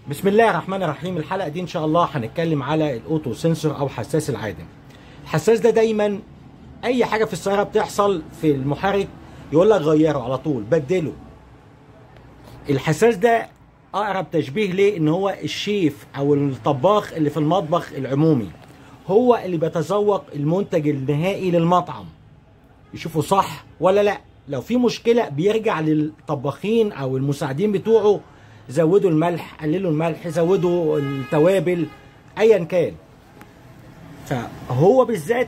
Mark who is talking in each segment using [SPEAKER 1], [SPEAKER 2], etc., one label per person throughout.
[SPEAKER 1] بسم الله الرحمن الرحيم الحلقه دي ان شاء الله هنتكلم على الاوتو سنسور او حساس العادم الحساس ده دايما اي حاجه في السياره بتحصل في المحرك يقول لك غيره على طول بدله الحساس ده اقرب تشبيه ليه ان هو الشيف او الطباخ اللي في المطبخ العمومي هو اللي بيتذوق المنتج النهائي للمطعم يشوفه صح ولا لا لو في مشكله بيرجع للطباخين او المساعدين بتوعه زودوا الملح قللوا الملح زودوا التوابل ايا كان فهو بالذات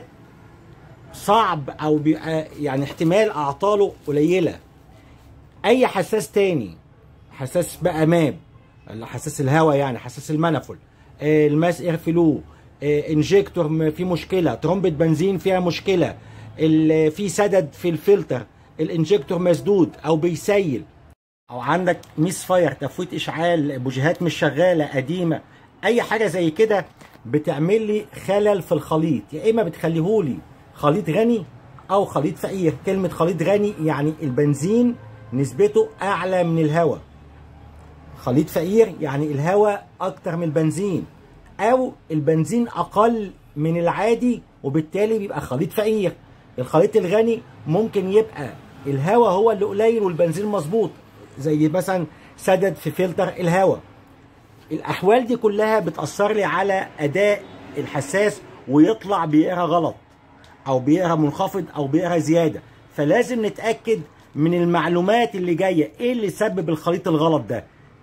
[SPEAKER 1] صعب او بيبقى يعني احتمال اعطاله قليله اي حساس تاني حساس بقى ماب حساس الهواء يعني حساس المنفل آه، الماس اير فلو آه، انجكتور م- في مشكله ترمبه بنزين فيها مشكله ال- في سدد في الفلتر الانجكتور مسدود او بيسيل او عندك ميس فاير تفويت اشعال بوجيهات مش شغاله قديمه اي حاجه زي كده بتعمل لي خلل في الخليط يا اما بتخليهولي خليط غني او خليط فقير كلمه خليط غني يعني البنزين نسبته اعلى من الهواء خليط فقير يعني الهواء اكتر من البنزين او البنزين اقل من العادي وبالتالي بيبقى خليط فقير الخليط الغني ممكن يبقى الهواء هو اللي قليل والبنزين مظبوط زي مثلا سدد في فلتر الهواء الاحوال دي كلها بتاثر لي على اداء الحساس ويطلع بيقرا غلط او بيقرا منخفض او بيقرا زياده فلازم نتاكد من المعلومات اللي جايه ايه اللي سبب الخليط الغلط ده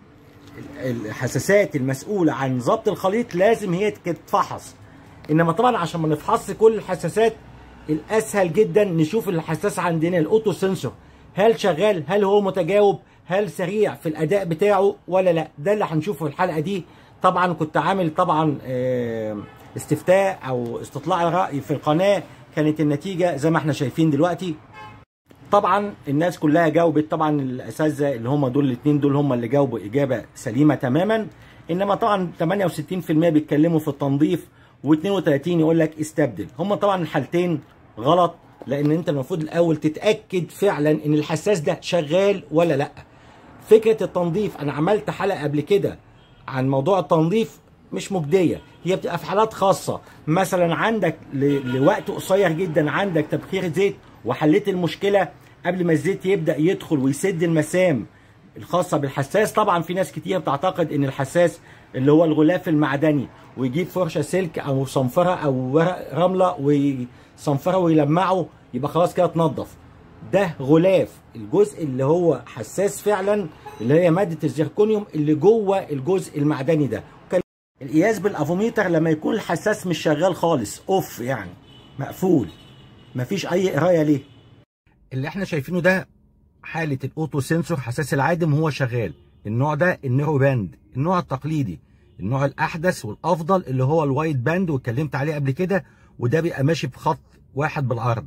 [SPEAKER 1] الحساسات المسؤولة عن ضبط الخليط لازم هي تتفحص انما طبعا عشان ما نفحصش كل الحساسات الاسهل جدا نشوف الحساس عندنا الاوتو سنسور هل شغال هل هو متجاوب هل سريع في الاداء بتاعه ولا لا ده اللي هنشوفه في الحلقه دي طبعا كنت عامل طبعا آه، استفتاء او استطلاع راي في القناه كانت النتيجه زي ما احنا شايفين دلوقتي طبعا الناس كلها جاوبت طبعا الاساتذه اللي هم دول الاثنين دول هم اللي جاوبوا اجابه سليمه تماما انما طبعا 68% بيتكلموا في التنظيف و32 يقول لك استبدل هم طبعا الحالتين غلط لان انت المفروض الاول تتاكد فعلا ان الحساس ده شغال ولا لا فكره التنظيف انا عملت حلقه قبل كده عن موضوع التنظيف مش مجديه هي بتبقى في حالات خاصه مثلا عندك ل- لوقت قصير جدا عندك تبخير زيت وحليت المشكله قبل ما الزيت يبدا يدخل ويسد المسام الخاصه بالحساس طبعا في ناس كتير بتعتقد ان الحساس اللي هو الغلاف المعدني ويجيب فرشه سلك او صنفره او ورق رمله ويصنفره ويلمعه يبقى خلاص كده اتنضف ده غلاف الجزء اللي هو حساس فعلا اللي هي ماده الزيركونيوم اللي جوه الجزء المعدني ده وكان القياس بالافوميتر لما يكون الحساس مش شغال خالص اوف يعني مقفول مفيش اي قرايه ليه اللي احنا شايفينه ده حاله الاوتو سنسور حساس العادم هو شغال النوع ده النيرو باند النوع التقليدي النوع الاحدث والافضل اللي هو الوايت باند واتكلمت عليه قبل كده وده بيبقى ماشي بخط واحد بالعرض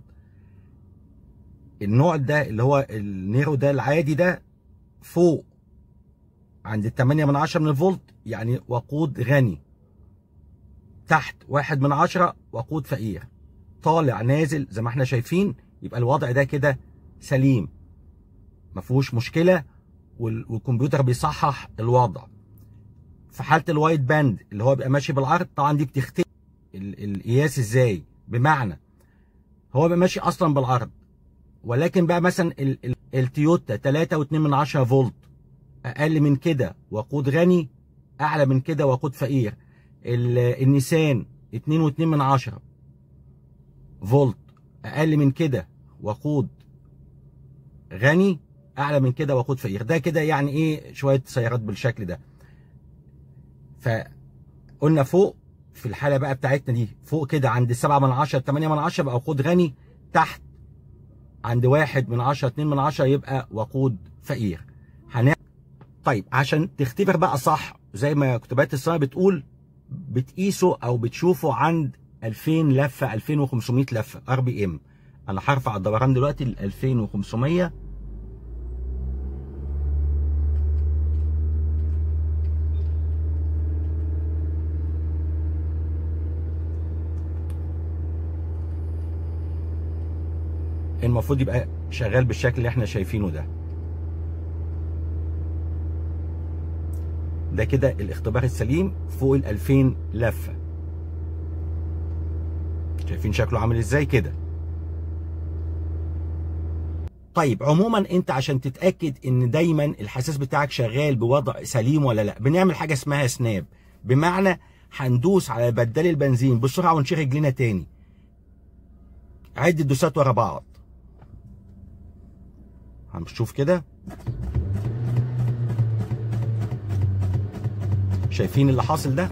[SPEAKER 1] النوع ده اللي هو النيرو ده العادي ده فوق عند 8 من 10 من الفولت يعني وقود غني تحت واحد من عشرة وقود فقير طالع نازل زي ما احنا شايفين يبقى الوضع ده كده سليم ما فيهوش مشكله وال- والكمبيوتر بيصحح الوضع في حاله الوايت باند اللي هو بيبقى ماشي بالعرض طبعا دي بتختلف ال- القياس ازاي بمعنى هو بيبقى ماشي اصلا بالعرض ولكن بقى مثلا ال- ال- التويوتا 3.2 من 10 فولت اقل من كده وقود غني اعلى من كده وقود فقير ال- النيسان 2.2 من 10 فولت اقل من كده وقود غني اعلى من كده وقود فقير ده كده يعني ايه شويه سيارات بالشكل ده فقلنا فوق في الحاله بقى بتاعتنا دي فوق كده عند 7 من 10 8 من 10 بقى وقود غني تحت عند 1 من 10 2 من 10 يبقى وقود فقير هنعمل طيب عشان تختبر بقى صح زي ما كتابات الصناعه بتقول بتقيسه او بتشوفه عند 2000 لفه 2500 لفه ار بي ام انا هرفع الدوران دلوقتي ل 2500 المفروض يبقى شغال بالشكل اللي احنا شايفينه ده ده كده الاختبار السليم فوق ال 2000 لفه شايفين شكله عامل ازاي كده طيب عموما انت عشان تتاكد ان دايما الحساس بتاعك شغال بوضع سليم ولا لا بنعمل حاجه اسمها سناب بمعنى هندوس على بدال البنزين بسرعه ونشيل رجلينا تاني عد الدوسات ورا بعض هنشوف كده شايفين اللي حاصل ده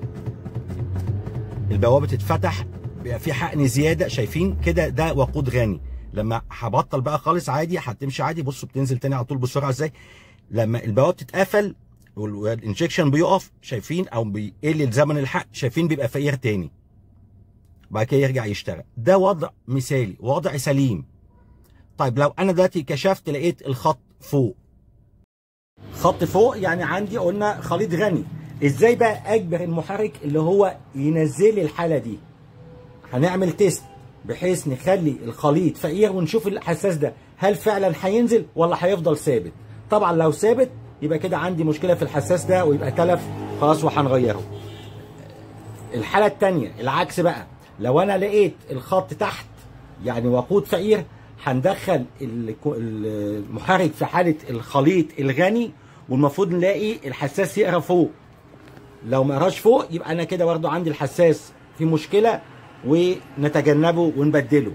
[SPEAKER 1] البوابه تتفتح بيبقى في حقن زياده شايفين كده ده وقود غني لما هبطل بقى خالص عادي هتمشي عادي بصوا بتنزل تاني على طول بسرعه ازاي لما البوابه تتقفل والانجكشن بيقف شايفين او بيقل زمن الحق شايفين بيبقى فقير تاني بعد كده يرجع يشتغل ده وضع مثالي وضع سليم طيب لو انا دلوقتي كشفت لقيت الخط فوق خط فوق يعني عندي قلنا خليط غني ازاي بقى اجبر المحرك اللي هو ينزل لي الحاله دي هنعمل تيست بحيث نخلي الخليط فقير ونشوف الحساس ده هل فعلا هينزل ولا هيفضل ثابت طبعا لو ثابت يبقى كده عندي مشكله في الحساس ده ويبقى تلف خلاص وهنغيره الحاله الثانيه العكس بقى لو انا لقيت الخط تحت يعني وقود فقير هندخل المحرك في حاله الخليط الغني والمفروض نلاقي الحساس يقرا فوق لو ما قراش فوق يبقى انا كده برضه عندي الحساس في مشكله ونتجنبه ونبدله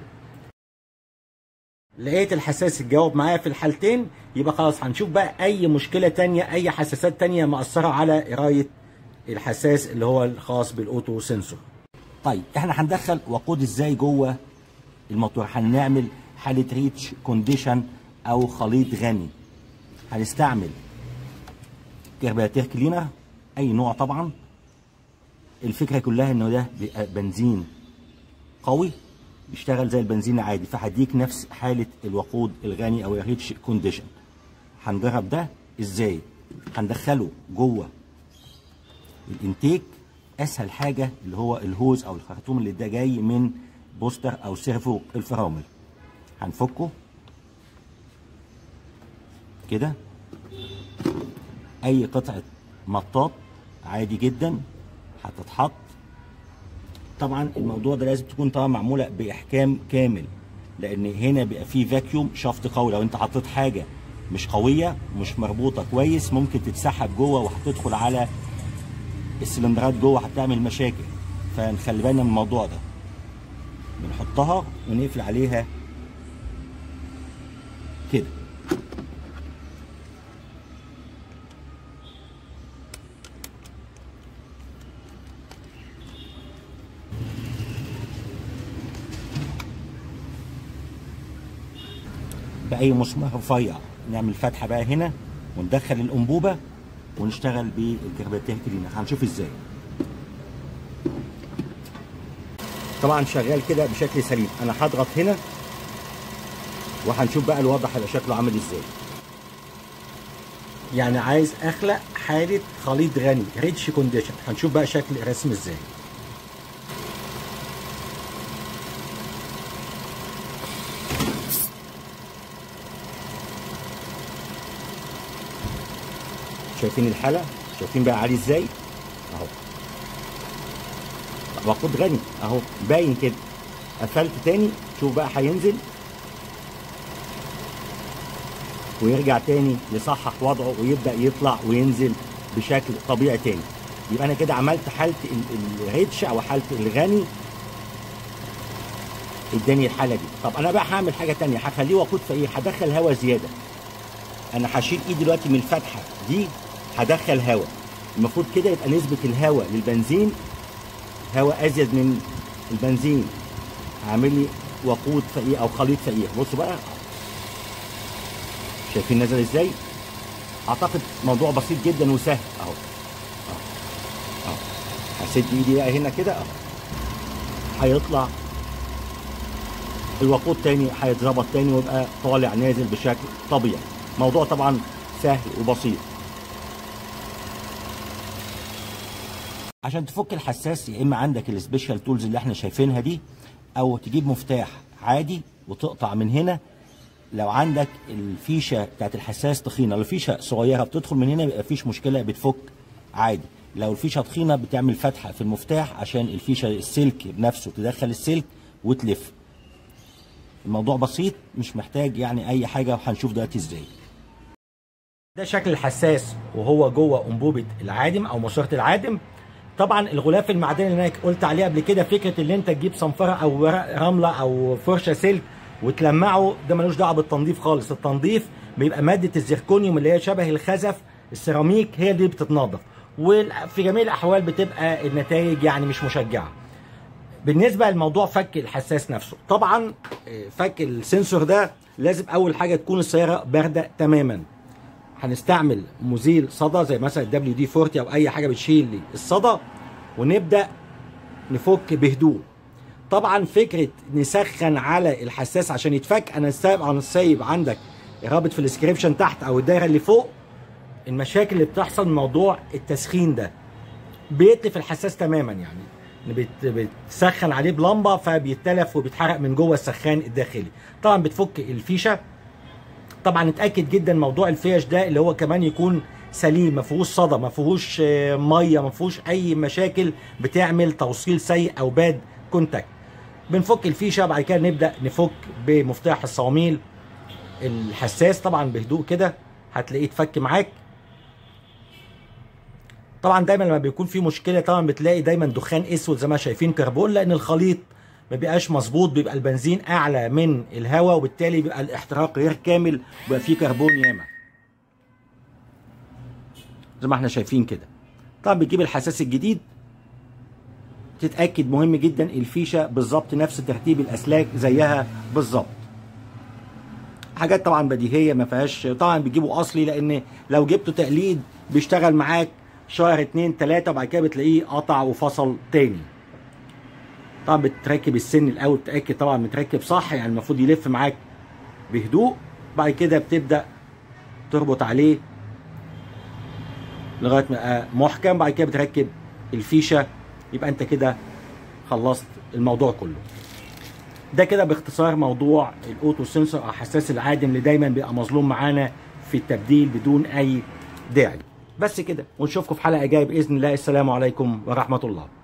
[SPEAKER 1] لقيت الحساس اتجاوب معايا في الحالتين يبقى خلاص هنشوف بقى اي مشكله تانية اي حساسات تانية مأثره على قرايه الحساس اللي هو الخاص بالاوتو سنسور طيب احنا هندخل وقود ازاي جوه الموتور هنعمل حاله ريتش كونديشن او خليط غني هنستعمل كربيراتير كلينر اي نوع طبعا الفكره كلها انه ده بيبقى بنزين قوي بيشتغل زي البنزين العادي فهديك نفس حاله الوقود الغني او الريتش كونديشن هنجرب ده ازاي هندخله جوه الانتيك اسهل حاجه اللي هو الهوز او الخرطوم اللي ده جاي من بوستر او سيرفو الفرامل هنفكه كده اي قطعه مطاط عادي جدا هتتحط طبعا الموضوع ده لازم تكون طبعا معموله باحكام كامل لان هنا بيبقى فيه فاكيوم شفط قوي لو انت حطيت حاجه مش قويه مش مربوطه كويس ممكن تتسحب جوه وهتدخل على السلندرات جوه هتعمل مشاكل فنخلي بالنا من الموضوع ده بنحطها ونقفل عليها كده باي مسمار رفيع نعمل فتحه بقى هنا وندخل الانبوبه ونشتغل بالكرباتير كلينر هنشوف ازاي طبعا شغال كده بشكل سليم انا هضغط هنا وهنشوف بقى الوضع هيبقى شكله عامل ازاي يعني عايز اخلق حاله خليط غني ريتش كونديشن هنشوف بقى شكل الرسم ازاي شايفين الحاله شايفين بقى عالي ازاي اهو وقود غني اهو باين كده قفلت تاني شوف بقى هينزل ويرجع تاني يصحح وضعه ويبدا يطلع وينزل بشكل طبيعي تاني يبقى انا كده عملت حاله الريتش او حاله الغني اداني الحاله دي طب انا بقى هعمل حاجه تانية هخليه وقود فايه هدخل هواء زياده انا هشيل ايدي دلوقتي من الفتحه دي هدخل هواء المفروض كده يبقى نسبه الهواء للبنزين هواء ازيد من البنزين هعمل لي وقود فقير او خليط فقير بصوا بقى شايفين نزل ازاي اعتقد موضوع بسيط جدا وسهل اهو اهو اهو هسد ايدي بقى هنا كده اهو هيطلع الوقود تاني هيتظبط تاني ويبقى طالع نازل بشكل طبيعي موضوع طبعا سهل وبسيط عشان تفك الحساس يا اما عندك السبيشال تولز اللي احنا شايفينها دي او تجيب مفتاح عادي وتقطع من هنا لو عندك الفيشه بتاعت الحساس تخينه لو الفيشه صغيره بتدخل من هنا بيبقى فيش مشكله بتفك عادي لو الفيشه تخينه بتعمل فتحه في المفتاح عشان الفيشه السلك بنفسه تدخل السلك وتلف الموضوع بسيط مش محتاج يعني اي حاجه وهنشوف دلوقتي ازاي ده شكل الحساس وهو جوه انبوبه العادم او ماسوره العادم طبعا الغلاف المعدني اللي انا قلت عليه قبل كده فكره ان انت تجيب صنفره او ورق رمله او فرشه سلك وتلمعه ده ملوش دعوه بالتنظيف خالص التنظيف بيبقى ماده الزركونيوم اللي هي شبه الخزف السيراميك هي اللي بتتنظف وفي جميع الاحوال بتبقى النتائج يعني مش مشجعه بالنسبه لموضوع فك الحساس نفسه طبعا فك السنسور ده لازم اول حاجه تكون السياره بارده تماما هنستعمل مزيل صدى زي مثلا الدبليو دي 40 او اي حاجه بتشيل لي الصدى ونبدا نفك بهدوء طبعا فكره نسخن على الحساس عشان يتفك انا سايب انا سايب عندك رابط في الديسكريبشن تحت او الدايره اللي فوق المشاكل اللي بتحصل من موضوع التسخين ده بيتلف الحساس تماما يعني بت- بتسخن عليه بلمبه فبيتلف وبيتحرق من جوه السخان الداخلي طبعا بتفك الفيشه طبعا اتاكد جدا موضوع الفيش ده اللي هو كمان يكون سليم ما فيهوش صدى ما فيهوش آه، ميه ما فيهوش اي مشاكل بتعمل توصيل سيء او باد كونتاكت بنفك الفيشه بعد كده نبدا نفك بمفتاح الصواميل الحساس طبعا بهدوء كده هتلاقيه اتفك معاك طبعا دايما لما بيكون في مشكله طبعا بتلاقي دايما دخان اسود زي ما شايفين كربون لان الخليط ما بيبقاش مظبوط بيبقى البنزين اعلى من الهواء وبالتالي بيبقى الاحتراق غير كامل وبيبقى فيه كربون ياما زي ما احنا شايفين كده طبعا بتجيب الحساس الجديد تتاكد مهم جدا الفيشه بالظبط نفس ترتيب الاسلاك زيها بالظبط حاجات طبعا بديهيه ما فيهاش طبعا بتجيبه اصلي لان لو جبته تقليد بيشتغل معاك شهر اتنين تلاته وبعد كده بتلاقيه قطع وفصل تاني طبعا بتركب السن الاول تتاكد طبعا متركب صح يعني المفروض يلف معاك بهدوء بعد كده بتبدا تربط عليه لغايه ما يبقى محكم بعد كده بتركب الفيشه يبقى انت كده خلصت الموضوع كله ده كده باختصار موضوع الاوتو سنسور او حساس العادم اللي دايما بيبقى مظلوم معانا في التبديل بدون اي داعي بس كده ونشوفكم في حلقه جايه باذن الله السلام عليكم ورحمه الله